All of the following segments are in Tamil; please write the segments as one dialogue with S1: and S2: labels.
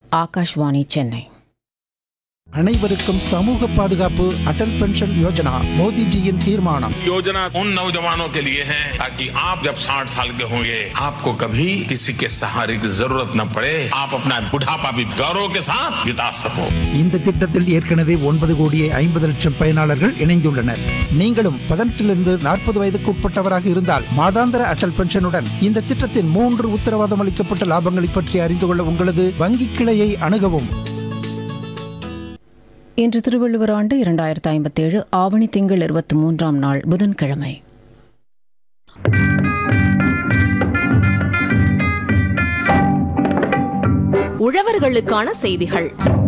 S1: ஆகாஷ்வாணி சென்னை
S2: அனைவருக்கும் சமூக பாதுகாப்பு அடல் பென்ஷன் யோஜனா மோடிஜியின் தீர்மானம்
S3: योजना उन नौजवानों के लिए है ताकि आप जब 60 साल के होंगे आपको कभी किसी के सहारे की जरूरत न पड़े आप अपना बुढ़ापा भी गौरव के साथ बिता सको
S2: இந்த திட்டத்தில் ஏற்கனவே ஒன்பது கோடியே ஐம்பது லட்சம் பயனாளர்கள் இணைந்துள்ளனர் நீங்களும் பதினெட்டிலிருந்து நாற்பது வயதுக்கு உட்பட்டவராக இருந்தால் மாதாந்திர அடல் பென்ஷனுடன் இந்த திட்டத்தின் மூன்று உத்தரவாதம் அளிக்கப்பட்ட லாபங்களை பற்றி அறிந்து கொள்ள உங்களது வங்கி கிளையை அணுகவும்
S1: இன்று திருவள்ளுவர் ஆண்டு இரண்டாயிரத்து ஐம்பத்தேழு ஆவணி திங்கள் இருபத்தி மூன்றாம் நாள் புதன்கிழமை
S4: உழவர்களுக்கான செய்திகள்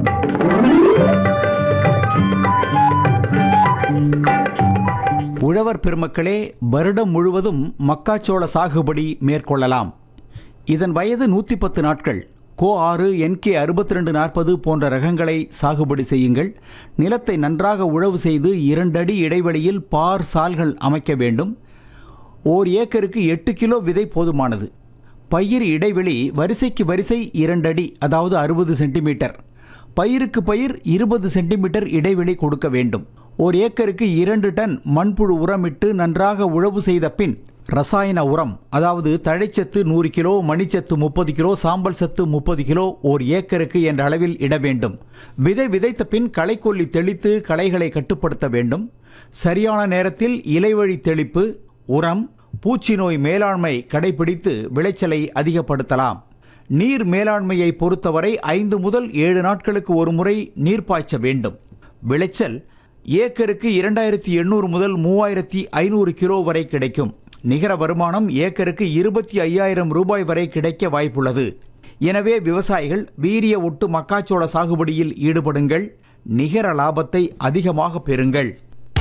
S5: உழவர் பெருமக்களே வருடம் முழுவதும் மக்காச்சோள சாகுபடி மேற்கொள்ளலாம் இதன் வயது நூற்றி பத்து நாட்கள் கோ ஆறு என்கே அறுபத்தி ரெண்டு நாற்பது போன்ற ரகங்களை சாகுபடி செய்யுங்கள் நிலத்தை நன்றாக உழவு செய்து இரண்டடி இடைவெளியில் பார் சால்கள் அமைக்க வேண்டும் ஓர் ஏக்கருக்கு எட்டு கிலோ விதை போதுமானது பயிர் இடைவெளி வரிசைக்கு வரிசை இரண்டடி அதாவது அறுபது சென்டிமீட்டர் பயிருக்கு பயிர் இருபது சென்டிமீட்டர் இடைவெளி கொடுக்க வேண்டும் ஒரு ஏக்கருக்கு இரண்டு டன் மண்புழு உரமிட்டு நன்றாக உழவு செய்த பின் ரசாயன உரம் அதாவது தழைச்சத்து நூறு கிலோ மணிச்சத்து முப்பது கிலோ சாம்பல் சத்து முப்பது கிலோ ஓர் ஏக்கருக்கு என்ற அளவில் இட வேண்டும் விதை விதைத்த பின் களைக்கொல்லி தெளித்து களைகளை கட்டுப்படுத்த வேண்டும் சரியான நேரத்தில் இலைவழி தெளிப்பு உரம் பூச்சி நோய் மேலாண்மை கடைபிடித்து விளைச்சலை அதிகப்படுத்தலாம் நீர் மேலாண்மையை பொறுத்தவரை ஐந்து முதல் ஏழு நாட்களுக்கு ஒரு முறை நீர் பாய்ச்ச வேண்டும் விளைச்சல் ஏக்கருக்கு இரண்டாயிரத்தி எண்ணூறு முதல் மூவாயிரத்தி ஐநூறு கிலோ வரை கிடைக்கும் நிகர வருமானம் ஏக்கருக்கு இருபத்தி ஐயாயிரம் ரூபாய் வரை கிடைக்க வாய்ப்புள்ளது எனவே விவசாயிகள் வீரிய ஒட்டு மக்காச்சோள சாகுபடியில் ஈடுபடுங்கள் நிகர லாபத்தை அதிகமாக பெறுங்கள்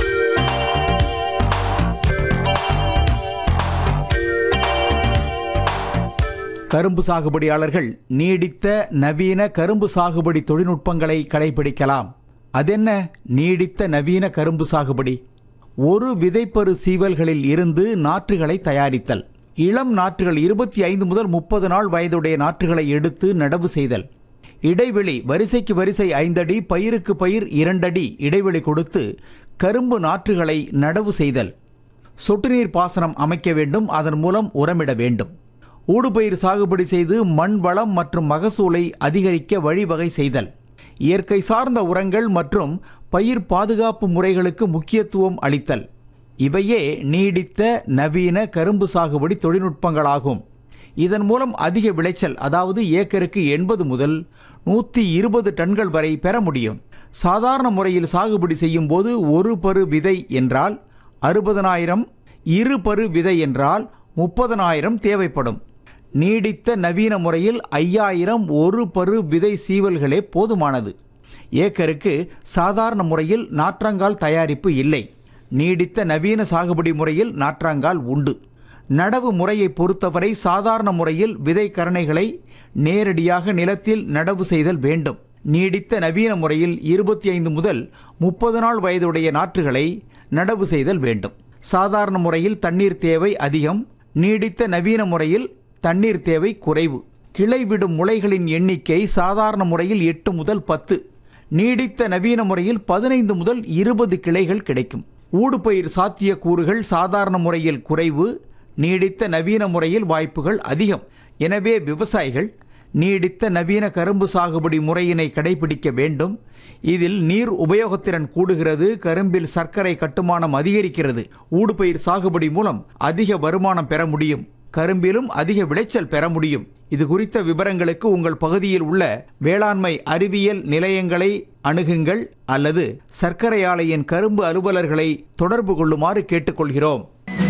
S5: கரும்பு சாகுபடியாளர்கள் நீடித்த நவீன கரும்பு சாகுபடி தொழில்நுட்பங்களை கடைபிடிக்கலாம் அதென்ன நீடித்த நவீன கரும்பு சாகுபடி ஒரு விதைப்பரு சீவல்களில் இருந்து நாற்றுகளை தயாரித்தல் இளம் நாற்றுகள் இருபத்தி ஐந்து முதல் முப்பது நாள் வயதுடைய நாற்றுகளை எடுத்து நடவு செய்தல் இடைவெளி வரிசைக்கு வரிசை ஐந்தடி பயிருக்கு பயிர் இரண்டடி இடைவெளி கொடுத்து கரும்பு நாற்றுகளை நடவு செய்தல் சொட்டுநீர் பாசனம் அமைக்க வேண்டும் அதன் மூலம் உரமிட வேண்டும் ஊடுபயிர் சாகுபடி செய்து மண் வளம் மற்றும் மகசூலை அதிகரிக்க வழிவகை செய்தல் இயற்கை சார்ந்த உரங்கள் மற்றும் பயிர் பாதுகாப்பு முறைகளுக்கு முக்கியத்துவம் அளித்தல் இவையே நீடித்த நவீன கரும்பு சாகுபடி தொழில்நுட்பங்களாகும் இதன் மூலம் அதிக விளைச்சல் அதாவது ஏக்கருக்கு எண்பது முதல் நூற்றி இருபது டன்கள் வரை பெற முடியும் சாதாரண முறையில் சாகுபடி செய்யும் போது ஒரு பரு விதை என்றால் அறுபதனாயிரம் இரு பரு விதை என்றால் முப்பதனாயிரம் தேவைப்படும் நீடித்த நவீன முறையில் ஐயாயிரம் ஒரு பரு விதை சீவல்களே போதுமானது ஏக்கருக்கு சாதாரண முறையில் நாற்றங்கால் தயாரிப்பு இல்லை நீடித்த நவீன சாகுபடி முறையில் நாற்றாங்கால் உண்டு நடவு முறையை பொறுத்தவரை சாதாரண முறையில் விதை கரணைகளை நேரடியாக நிலத்தில் நடவு செய்தல் வேண்டும் நீடித்த நவீன முறையில் இருபத்தி ஐந்து முதல் முப்பது நாள் வயதுடைய நாற்றுகளை நடவு செய்தல் வேண்டும் சாதாரண முறையில் தண்ணீர் தேவை அதிகம் நீடித்த நவீன முறையில் தண்ணீர் தேவை குறைவு கிளை விடும் முளைகளின் எண்ணிக்கை சாதாரண முறையில் எட்டு முதல் பத்து நீடித்த நவீன முறையில் பதினைந்து முதல் இருபது கிளைகள் கிடைக்கும் ஊடுபயிர் சாத்தியக்கூறுகள் சாதாரண முறையில் குறைவு நீடித்த நவீன முறையில் வாய்ப்புகள் அதிகம் எனவே விவசாயிகள் நீடித்த நவீன கரும்பு சாகுபடி முறையினை கடைபிடிக்க வேண்டும் இதில் நீர் உபயோகத்திறன் கூடுகிறது கரும்பில் சர்க்கரை கட்டுமானம் அதிகரிக்கிறது ஊடுபயிர் சாகுபடி மூலம் அதிக வருமானம் பெற முடியும் கரும்பிலும் அதிக விளைச்சல் பெற முடியும் இது குறித்த விவரங்களுக்கு உங்கள் பகுதியில் உள்ள வேளாண்மை அறிவியல் நிலையங்களை அணுகுங்கள் அல்லது சர்க்கரை ஆலையின் கரும்பு அலுவலர்களை தொடர்பு கொள்ளுமாறு கேட்டுக்கொள்கிறோம்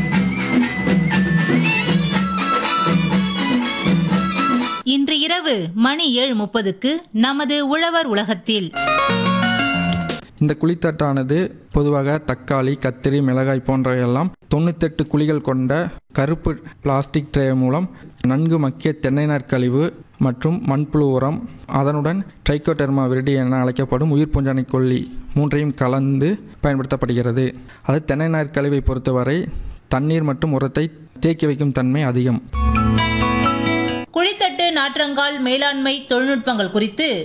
S6: இன்று இரவு மணி ஏழு முப்பதுக்கு நமது உழவர் உலகத்தில்
S7: இந்த குழித்தட்டானது பொதுவாக தக்காளி கத்திரி மிளகாய் போன்றவையெல்லாம் தொண்ணூத்தெட்டு குழிகள் கொண்ட கருப்பு பிளாஸ்டிக் ட்ரே மூலம் நன்கு மக்கிய தென்னை நார்க்கழிவு மற்றும் மண்புழு உரம் அதனுடன் ட்ரைக்கோடெர்மா விரிடி என அழைக்கப்படும் உயிர் பூஞ்சானை கொல்லி மூன்றையும் கலந்து பயன்படுத்தப்படுகிறது அது தென்னை நார்க்கழிவை பொறுத்தவரை தண்ணீர் மற்றும் உரத்தை தேக்கி வைக்கும் தன்மை அதிகம்
S6: குழித்தட்டு நாற்றங்கால் மேலாண்மை தொழில்நுட்பங்கள் குறித்து